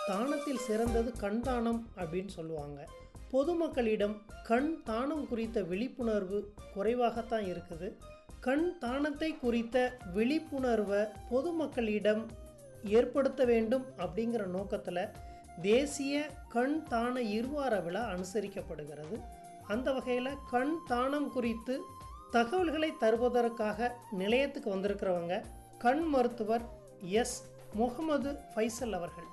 தானத்தில் சிறந்தது கண் தானம் அப்படின்னு சொல்லுவாங்க பொதுமக்களிடம் கண் தானம் குறித்த விழிப்புணர்வு குறைவாகத்தான் இருக்குது கண் தானத்தை குறித்த விழிப்புணர்வை பொதுமக்களிடம் ஏற்படுத்த வேண்டும் அப்படிங்கிற நோக்கத்தில் தேசிய கண் தான இருவார விழா அனுசரிக்கப்படுகிறது அந்த வகையில் கண் தானம் குறித்து தகவல்களை தருவதற்காக நிலையத்துக்கு வந்திருக்கிறவங்க கண் மருத்துவர் எஸ் முகமது ஃபைசல் அவர்கள்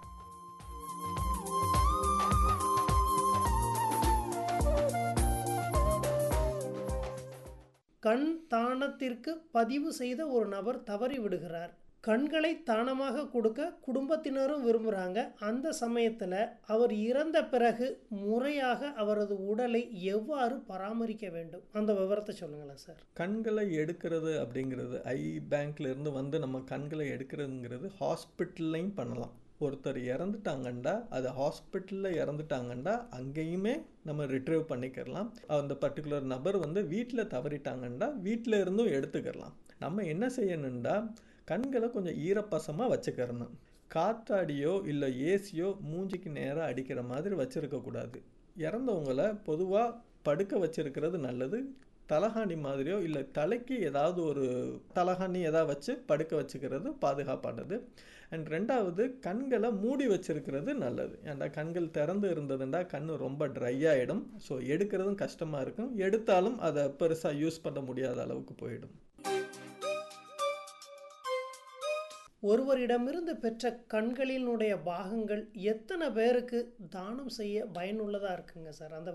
கண் தானத்திற்கு பதிவு செய்த ஒரு நபர் தவறி விடுகிறார் கண்களை தானமாக கொடுக்க குடும்பத்தினரும் விரும்புகிறாங்க அந்த சமயத்தில் அவர் இறந்த பிறகு முறையாக அவரது உடலை எவ்வாறு பராமரிக்க வேண்டும் அந்த விவரத்தை சொல்லுங்களேன் சார் கண்களை எடுக்கிறது அப்படிங்கிறது ஐ பேங்க்ல இருந்து வந்து நம்ம கண்களை எடுக்கிறதுங்கிறது ஹாஸ்பிட்டல்லையும் பண்ணலாம் ஒருத்தர் இறந்துட்டாங்கண்டா அது ஹாஸ்பிட்டலில் இறந்துட்டாங்கண்டா அங்கேயுமே நம்ம ரிட்ரைவ் பண்ணிக்கிறலாம் அந்த பர்டிகுலர் நபர் வந்து வீட்டில் தவறிட்டாங்கண்டா வீட்டில் இருந்தும் எடுத்துக்கிறலாம் நம்ம என்ன செய்யணுண்டா கண்களை கொஞ்சம் ஈரப்பசமாக வச்சுக்கிறணும் காற்றாடியோ இல்லை ஏசியோ மூஞ்சிக்கு நேராக அடிக்கிற மாதிரி வச்சுருக்கக்கூடாது இறந்தவங்களை பொதுவாக படுக்க வச்சிருக்கிறது நல்லது தலகாணி மாதிரியோ இல்லை தலைக்கு ஏதாவது ஒரு தலகாணி ஏதாவது வச்சு படுக்க வச்சுக்கிறது பாதுகாப்பானது அண்ட் ரெண்டாவது கண்களை மூடி வச்சிருக்கிறது நல்லது ஏன்டா கண்கள் திறந்து இருந்ததுண்டா கண் ரொம்ப ட்ரை ஆகிடும் ஸோ எடுக்கிறதும் கஷ்டமாக இருக்கும் எடுத்தாலும் அதை பெருசாக யூஸ் பண்ண முடியாத அளவுக்கு போயிடும் ஒருவரிடமிருந்து பெற்ற கண்களினுடைய பாகங்கள் எத்தனை பேருக்கு தானம் செய்ய பயனுள்ளதாக இருக்குங்க சார் அந்த